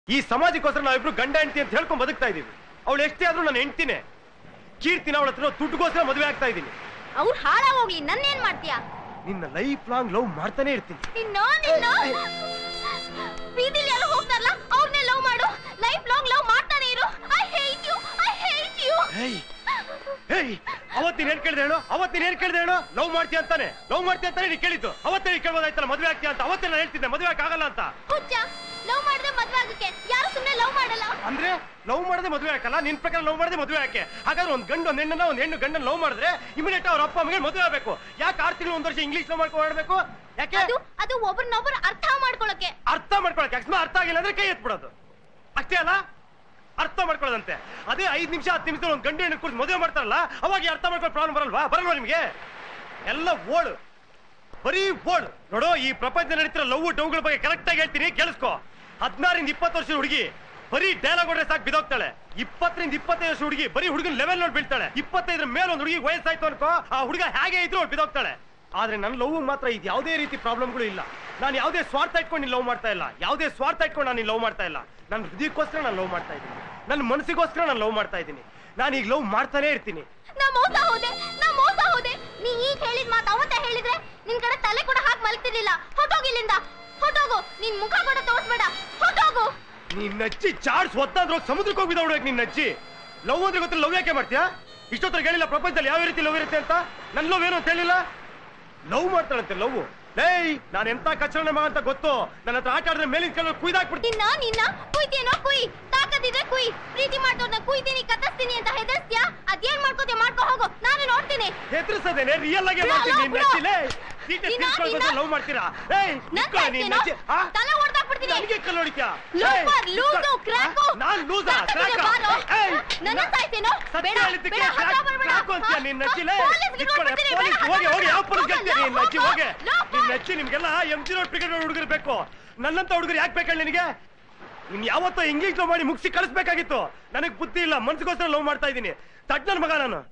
ಈ ಸಮಾಜಕ್ಕೋಸ್ಕರ ನಾವಿಬ್ರು ಗಂಡ ಹೆಂಡತಿ ಅಂತ ಹೇಳ್ಕೊಂಡ್ ಬದುಕ್ತಾ ಇದೀವಿ ಅವಳು ಎಷ್ಟೇ ಆದ್ರೂ ನನ್ನ ಹೆಂಡ್ತಿನೇ ಕೀರ್ತಿನ ಅವಳ ಹತ್ರ ದುಡ್ಡುಗೋಸ್ಕರ ಮದುವೆ ಆಗ್ತಾ ಇದ್ದೀನಿ ಅವ್ರು ಹಾಳಾಗೋಗ್ಲಿ ನನ್ನೇನ್ ಮಾಡ್ತೀಯಾ ನಿನ್ನ ಲೈಫ್ ಲಾಂಗ್ ಲವ್ ಮಾಡ್ತಾನೆ ಇರ್ತೀನಿ ನಿನ್ನೋ ನಿನ್ನೋ ಬೀದಿಲಿ ಎಲ್ಲ ಹೋಗ್ತಾರಲ್ಲ ಅವ್ರನ್ನೇ ಲವ್ ಮಾಡು ಲೈಫ್ ಲಾಂಗ್ ಲವ್ ಮಾಡ್ತಾನೆ ಇರು I hate you I hate you hey hey ಅವತ್ತಿನ ಏನ್ ಕೇಳಿದೆ ಹೇಳು ಅವತ್ತಿನ ಏನ್ ಕೇಳಿದೆ ಹೇಳು ಲವ್ ಮಾಡ್ತೀಯ ಅಂತಾನೆ ಲವ್ ಮಾಡ್ತೀಯ ಅಂತಾನೆ ನೀ ಕೇಳಿದ್ದು ಅವತ್ತೇ ನೀ ಕೇಳ್ಬೋದಾಯ್ತಲ್ಲ ಮದುವೆ ಆಗ್ತೀಯ ಅಂತ ಅವತ್ತೇ ನಾನು ಹೇಳ್ತಿದ್ದೆ ಮದುವೆ ಆಗಲ್ಲ ಅಂತ ಹುಚ್ಚ ಲವ್ ಮಾಡಿದ್ರೆ ಮದ್ವೆ ಆಗಕ್ಕೆ ಯಾರು ಸುಮ್ನೆ ಲವ್ ಮಾಡಲ್ಲ ಅಂದ್ರೆ ಲವ್ ಮಾಡದೆ ಮದುವೆ ಹಾಕಲ್ಲ ನಿನ್ ಪ್ರಕಾರ ಲವ್ ಮಾಡದೆ ಮದುವೆ ಹಾಕೆ ಹಾಗಾದ್ರೆ ಒಂದ್ ಗಂಡು ಒಂದ್ ಹೆಣ್ಣನ್ನ ಒಂದ್ ಹೆಣ್ಣು ಗಂಡನ ಲವ್ ಮಾಡಿದ್ರೆ ಇಮಿಡಿಯೇಟ್ ಅವ್ರ ಅಪ್ಪ ಅಮ್ಮಗೆ ಮದುವೆ ಆಗಬೇಕು ಯಾಕೆ ಆರು ತಿಂಗಳು ಒಂದ್ ವರ್ಷ ಇಂಗ್ಲಿಷ್ ಲವ್ ಮಾಡ್ಕೊಂಡು ಮಾಡ್ಬೇಕು ಯಾಕೆ ಅದು ಅದು ಒಬ್ರನ್ನೊಬ್ರು ಅರ್ಥ ಮಾಡ್ಕೊಳಕ್ಕೆ ಅರ್ಥ ಮಾಡ್ಕೊಳಕ್ಕೆ ಅಕಸ್ಮಾತ್ ಅರ್ಥ ಆಗಿಲ್ಲ ಅಂದ್ರೆ ಕೈ ಎತ್ಬಿಡೋದು ಅಷ್ಟೇ ಅಲ್ಲ ಅರ್ಥ ಮಾಡ್ಕೊಳ್ಳೋದಂತೆ ಅದೇ ಐದ್ ನಿಮಿಷ ಹತ್ತು ನಿಮಿಷದಲ್ಲಿ ಒಂದು ಗಂಡು ಹೆಣ್ಣು ಕುರಿತು ಮದುವೆ ಮಾಡ್ತಾರಲ್ಲ ಅವಾಗ ಈ ಅರ್ಥ ಮಾಡ್ಕೊಳ್ಳೋ ಪ್ರಾಬ್ಲಮ್ ಬರಲ್ವಾ ಬರಲ್ವಾ ನಿಮ್ಗೆ ಎಲ್ಲ ಓಡು ಬರೀ ಓಡು ನೋಡು ಈ ಪ್ರಪಂಚ ನಡೀತಿರೋ ಲವ್ ಡೌಗಳ ಬಗ್ಗೆ ಕರೆಕ್ಟ್ ಆಗಿ ಹೇಳ್ತೀನಿ ಕೇಳಿಸ್ಕೊ ಹದಿನಾರಿಂದ ಇಪ್ಪತ್ತು ವರ್ಷದ ಹುಡುಗಿ ಬರೀ ಡೈಲಾಗ್ ಹೊಡ್ರೆ ಸಾಕು ಬಿದೋಗ್ತಾಳೆ ಇಪ್ಪತ್ತರಿಂದ ಇಪ್ಪತ್ತೈದು ವರ್ಷ ಹುಡುಗಿ ಬರೀ ಹುಡುಗನ ಲೆವೆಲ್ ನೋಡಿ ಬೀಳ್ತಾಳೆ ಇಪ್ಪತ್ತೈದರ ಮೇಲೆ ಒಂದು ಹುಡುಗಿ ವಯಸ್ಸಾಯ್ತು ಅನ್ಕೋ ಆ ಹುಡುಗ ಹೇಗೆ ಇದ್ರು ಅವ್ಳು ಬಿದೋಗ್ತಾಳೆ ಆದ್ರೆ ನನ್ನ ಲವ್ ಮಾತ್ರ ಇದು ಯಾವುದೇ ರೀತಿ ಪ್ರಾಬ್ಲಮ್ಗಳು ಇಲ್ಲ ನಾನು ಯಾವುದೇ ಸ್ವಾರ್ಥ ಇಟ್ಕೊಂಡು ಲವ್ ಮಾಡ್ತಾ ಇಲ್ಲ ಯಾವುದೇ ಸ್ವಾರ್ಥ ಇಟ್ಕೊಂಡು ನಾನು ಲವ್ ಮಾಡ್ತಾ ಇಲ್ಲ ನನ್ನ ಹೃದಯಕ್ಕೋಸ್ಕರ ನಾನು ಲವ್ ಮಾಡ್ತಾ ಇದ್ದೀನಿ ನನ್ನ ಮನಸ್ಸಿಗೋಸ್ಕರ ನಾನು ಲವ್ ಮಾಡ್ತಾ ಇದ್ದೀನಿ ನಾನು ಈಗ ಲವ್ ಮಾಡ್ತಾನೆ ಇರ್ತೀನಿ ನಾ ಮೋಸ ಹೋದೆ ನಾ ಮೋಸ ಹೋದೆ ನೀ ಈಗ ಹೇಳಿದ ಮಾತು ಅವತ್ತ ಹೇಳಿದ್ರೆ ನಿನ್ ಕಡೆ ತಲೆ ಕೂಡ ಹಾಕಿ ಮಲ್ತಿರ್ಲಿಲ್ಲ ಹೊಟ್ಟೋಗಿ ಇಲ್ಲಿಂದ ಹೊಟ್ಟೋಗು ನಿನ್ ಮುಖ ಕೂಡ ತೋರ್ಸ್ಬೇಡ ಹೊಟ್ಟೋಗು ನೀನ್ ನಚ್ಚಿ ಚಾರ್ಜ್ ಹೊತ್ತಾದ್ರೂ ಸಮುದ್ರಕ್ಕೆ ಹೋಗಿ ಬಿದ್ದವ್ಬೇಕು ನೀನ್ ನಚ್ಚಿ ಲವ್ ಅಂದ್ರೆ ಗೊತ್ತಿಲ್ಲ ಲವ್ ಯಾಕೆ ಮಾಡ್ತೀಯಾ ಇಷ್ಟೊತ್ತರ ಹೇಳಿಲ್ಲ ಪ್ರಪಂಚದಲ್ಲಿ ಯಾವ ರೀತಿ ಲವ್ ಇರುತ್ತೆ ಅಂತ ನನ್ ಲವ್ ಏನು ಅಂತ ಹೇಳಿಲ್ಲ ಲವ್ ಮಾಡ್ತಾಳಂತೆ ಲವ್ ಲೇಯ್ ನಾನು ಎಂತ ಕಚರಣ ಮಗ ಅಂತ ಗೊತ್ತು ನನ್ನ ಹತ್ರ ಆಟ ಆಡಿದ್ರೆ ಮೇಲಿನ ಕಲ್ಲ ಕುಯ್ದಾಕ್ಬಿಡ್ತೀನಿ ನಿನ್ನ ನಿನ್ನ ಕುಯ್ತೇನೋ ಕುಯ್ ತಾಕತ್ತಿದ್ರೆ ಕುಯ್ ಪ್ರೀತಿ ಮಾಡ್ದವ್ರನ್ನ ಕುಯ್ತೀನಿ ಕತ್ತರಿಸ್ತೀನಿ ಅಂತ ಹೆದರ್ಸ್ತ್ಯಾ ಅದೇನ್ ಮಾಡ್ಕೋತೀಯ ಮಾಡ್ಕೊ ಹೋಗು ನಾನು ನೋಡ್ತೀನಿ ಹೆದರ್ಸದೇನೆ ರಿಯಲ್ ಆಗಿ ಬಿಡು, ಮಾಡ್ತೀನಿ ನೀನ್ ಬಿಡು. ನಚ್ಚಿ ಲೇ ಸೀಟೆ ನಿನ್ನ- ತಿರ್ಸ್ಕೊಳ್ಬೇಕು ನಿನ್ನ- ಲವ್ ಮಾಡ್ತೀರಾ ಏಯ್ ನನ್ ನಿಂತ್ಕೊ ನೀನ್ ಸಾಯ್ತೇನೋ? ನಚ್ಚಿ ಆ? ತಲೆ ಹೊಡ್ದಾಕ್ಬಿಡ್ತೀನಿ ನನಗೆ ಕಲ್ಲು ಹೊಡಿತ್ಯಾ? ಲೂಪರ್, ಏಯ್, ಲೂಸು, ನಿಂತ್ಕೊ. ಕ್ರ್ಯಾಕು. ಆ? ನಾನ್ ಲೂಸಾ ತಾಕತ್ತಿದ್ರೆ ಕ್ರ್ಯಾಕಾ? ಬಾರೋ. ಏಯ್, ನನ್ನ ನಾ- ಸಾಯ್ತೇನೋ? ಸತ್ಯ ಬೇಡ, ಹೇಳಿದ್ದಕ್ಕೆ ಬೇಡ, ಹತ್ರ ಕ್ರ್ಯಾಕ್- ಬರ್ಬೇಡ. ಕ್ರ್ಯಾಕು ಅಂತೀಯ ಆ? ನೀನ್ ನಚ್ಚಿಲೆ? ಆ, ಪೊಲೀಸ್ಗೆ ನಿಂತ್ಕೊಳ್ಳೆ, ಕೊಡ್ತೀನಿ, ಪೊಲೀಸ್. ಬೇಡ, ಹೋಗಿ, ಹತ್ರ ಹೋಗಿ, ಯಾವ ಪೊಲೀಸ್ ಹೋಗು, ಗೆಲ್ತೀಯ ನೀನ್ ನಚ್ಚಿ, ಹೋಗು, ಹೋಗಿ. ಲೋಪರ್. ನೀನ್ ನಚ್ಚಿ ನಿಮ್ಗೆಲ್ಲ ಎಂ ಜಿ ರೋಡ್ ಕ್ರಿಕೆಟ್ ಹುಡುಗರು ಬೇಕು ನನ್ನಂತ ಹುಡುಗರು ಯಾಕೆ ಬೇಕು ಹೇಳಿ ನಿನಗೆ ನೀನ್ ಯಾವತ್ತೋ ಇಂಗ್ಲಿಷ್ ಲವ್ ಮಾಡಿ ಮುಗಿಸಿ ಕಳಿಸ್ಬೇಕಾಗಿತ್ತು ನನಗ್ ಬುದ್ಧಿ ಇಲ್ಲ ಮನ್ಸಿಗೋಸ್ಕರ ಲವ್ ಮಾಡ್ತಾ ಇದ್ದೀನಿ ತಡ್ ನನ್ ಮಗ ನಾನು